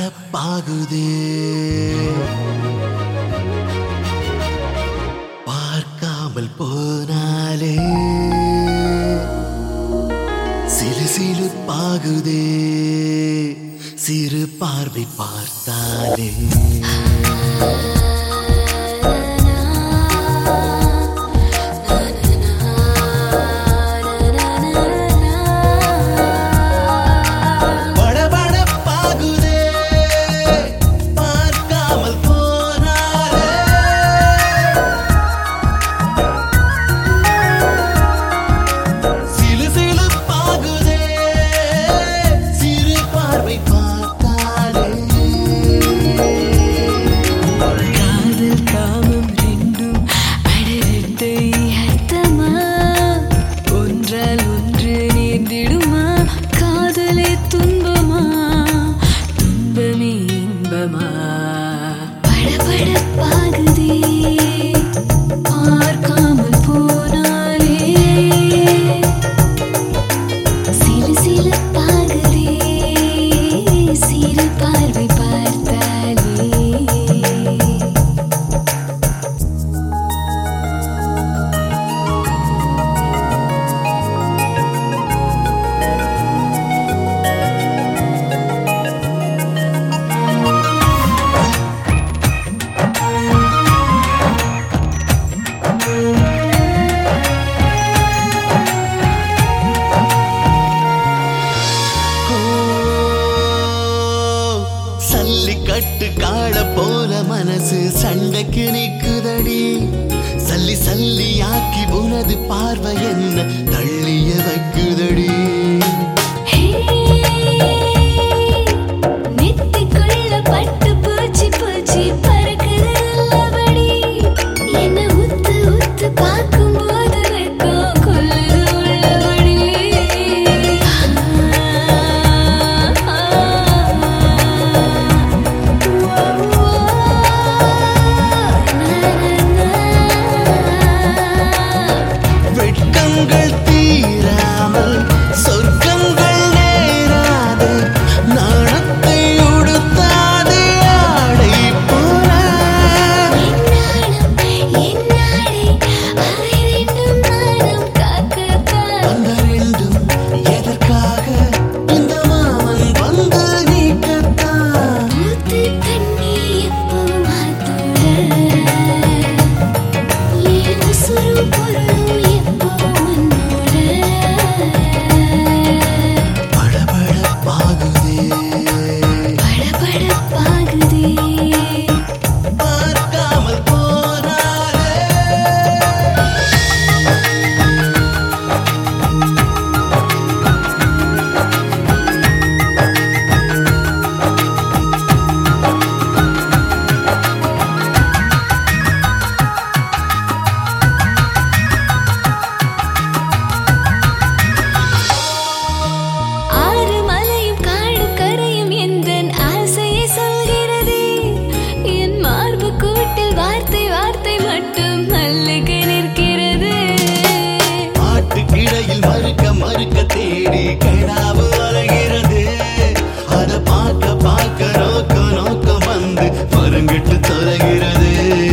படபடப்பாகுதே பார்க்காமல் போனாலே சிலு சிலுப்பாகுதே சிறு பார்வை பார்த்தாலே படபடப்பாகுதே பார்க்காமல் போனாலே சிலு சிலுப்பாகுதே சிறு பார்வை பார்த்தாலே காதல் காமம் ரெண்டும் அடரெட்டை அர்த்தமா ஒன்றால் ஒன்று நேர்ந்திடுமா காதலே துன்பமா துன்பமே இன்பமா படபடப்பாகுதே பார்க்காமல் போனாலே சிலு சிலுப்பாகுதே சிறு பார்வை பார்த்தாலே சல்லிக்கட்டு காட போல மனசு சண்டைக்கு நிக்குதடி சல்லி சல்லியாக்கி உனது பார்வை என்ன தள்ளிய வைக்குதடி நெத்திக்குள்ள பட்டு பூச்சி பூச்சி பறக்குதல்லபடி என்ன உத்து உத்து பார்க்கும்போது வெட்கம் கொல்லுது உள்ளபடி வெட்கங்கள் தீராமல் சொர்க்கங்கள் நேராது நாணத்தை உடுத்தாதே ஆடை போல அந்த ரெண்டும் எதற்காக இந்த மாமன் வந்து நீக்கத்தான் படபடப்பாகுதே பார்க்காமல் போனாலே ஆறு மலையும் காடு கரையும் எந்தன் ஆசையை சொல்கிறதே என் மார்பு கூட்டில் வார்த்தை வார்த்தை மட்டும் மல்லிகை நிற்கிறது ஆட்டுக்கிடையில் மறுக்க மறுக்க தேடி கிடாவு அலைகிறது அத பார்க்க பார்க்க நோக்க நோக்க வந்து மருங்கிட்டு தொலைகிறது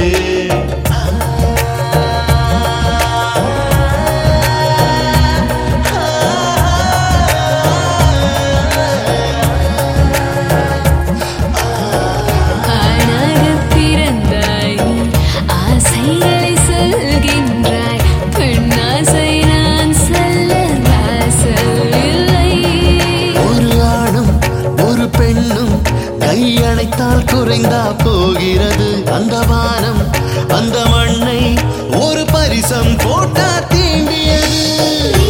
ஆணாகப் பிறந்தாய் நீ ஆசைகளை சொல்கின்றாய் பெண்ணாசை நான் சொல்ல வாசல் இல்லை ஒரு ஆணும் ஒரு பெண்ணும் கையணைத்தால் குறைந்தா போகிறது அந்த வானம் அந்த மண்ணை ஒரு பரிசம் போட்டா தீண்டியது நீ